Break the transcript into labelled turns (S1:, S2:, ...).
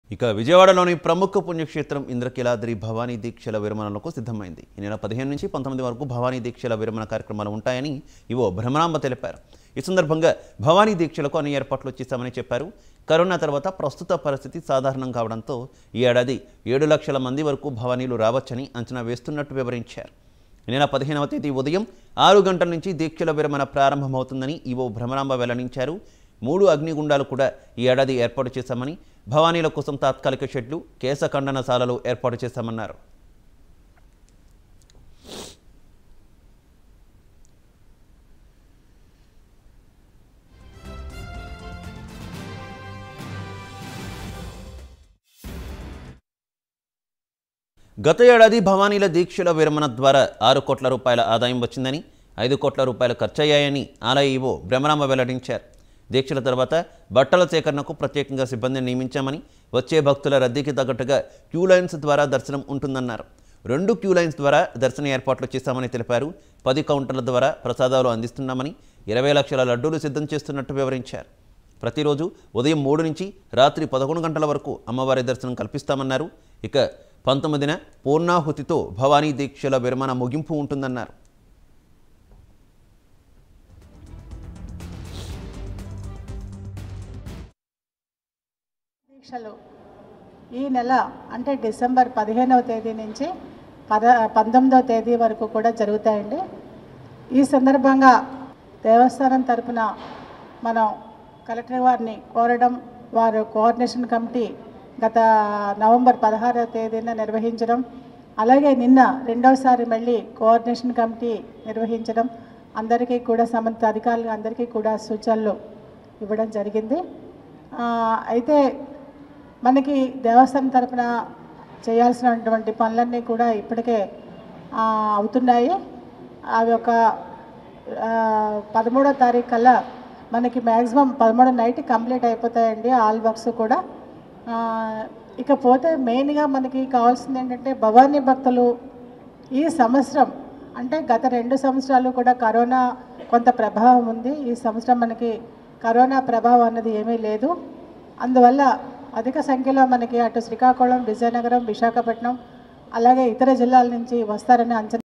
S1: ఇక విజయవాడలోని ప్రముఖ పుణ్యక్షేత్రం ఇంద్రకీలాద్రి భవానీ దీక్షల విరమణలకు సిద్ధమైంది ఈ నెల పదిహేను నుంచి పంతొమ్మిది వరకు భవానీ దీక్షల విరమణ కార్యక్రమాలు ఉంటాయని ఇవో భ్రమరాంబ తెలిపారు ఈ సందర్భంగా భవానీ దీక్షలకు అన్ని ఏర్పాట్లు చేశామని చెప్పారు కరోనా తర్వాత ప్రస్తుత పరిస్థితి సాధారణం కావడంతో ఈ ఏడాది ఏడు లక్షల మంది వరకు భవానీలు రావచ్చని అంచనా వేస్తున్నట్టు వివరించారు ఈ నెల పదిహేనవ తేదీ ఉదయం ఆరు గంటల నుంచి దీక్షల విరమణ ప్రారంభమవుతుందని ఈవో భ్రమరాంబ వెల్లడించారు మూడు అగ్నిగుండాలు కూడా ఈ ఏడాది ఏర్పాటు చేశామని భవానీల కోసం తాత్కాలిక షెడ్లు కేశ ఖండనశాలలు ఏర్పాటు చేశామన్నారు గత ఏడాది భవానీల దీక్షల విరమణ ద్వారా ఆరు కోట్ల రూపాయల ఆదాయం వచ్చిందని ఐదు కోట్ల రూపాయలు ఖర్చయ్యాయని ఆలయ ఈవో బ్రహ్మరాంబ వెల్లడించారు దీక్షల తర్వాత బట్టల సేకరణకు ప్రత్యేకంగా సిబ్బందిని నియమించామని వచ్చే భక్తుల రద్దీకి తగ్గట్టుగా క్యూ లైన్స్ ద్వారా దర్శనం ఉంటుందన్నారు రెండు క్యూ లైన్స్ ద్వారా దర్శన ఏర్పాట్లు చేశామని తెలిపారు పది కౌంటర్ల ద్వారా ప్రసాదాలు అందిస్తున్నామని ఇరవై లక్షల లడ్డూలు సిద్ధం చేస్తున్నట్టు వివరించారు ప్రతిరోజు ఉదయం మూడు నుంచి రాత్రి పదకొండు గంటల వరకు అమ్మవారి దర్శనం కల్పిస్తామన్నారు ఇక పంతొమ్మిదిన పూర్ణాహుతితో భవానీ దీక్షల విరమణ ముగింపు ఉంటుందన్నారు
S2: దీక్షలు ఈ నెల అంటే డిసెంబర్ పదిహేనవ తేదీ నుంచి పద పంతొమ్మిదవ తేదీ వరకు కూడా జరుగుతాయండి ఈ సందర్భంగా దేవస్థానం తరపున మనం కలెక్టర్ వారిని కోరడం వారు కోఆర్డినేషన్ కమిటీ గత నవంబర్ పదహారవ తేదీన నిర్వహించడం అలాగే నిన్న రెండవసారి మళ్ళీ కోఆర్డినేషన్ కమిటీ నిర్వహించడం అందరికీ కూడా సంబంధిత అధికారులు అందరికీ కూడా సూచనలు ఇవ్వడం జరిగింది ఆ, అయితే మనకి దేవస్థానం తరపున చేయాల్సినటువంటి పనులన్నీ కూడా ఇప్పటికే ఆ, అవుతున్నాయి అవి ఒక ఆ, పదమూడో తారీఖు కల్లా మనకి మ్యాక్సిమం పదమూడో నైట్ కంప్లీట్ అయిపోతాయండి ఆల్ వర్క్స్ కూడా ఆ, ఇకపోతే మెయిన్గా మనకి కావాల్సింది ఏంటంటే భవానీ భక్తులు ఈ సంవత్సరం అంటే గత రెండు సంవత్సరాలు కూడా కరోనా కొంత ప్రభావం ఉంది ఈ సంవత్సరం మనకి కరోనా ప్రభావం అన్నది ఏమీ లేదు అందువల్ల అధిక సంఖ్యలో మనకి అటు శ్రీకాకుళం విజయనగరం విశాఖపట్నం అలాగే ఇతర జిల్లాల నుంచి వస్తారని అంచనా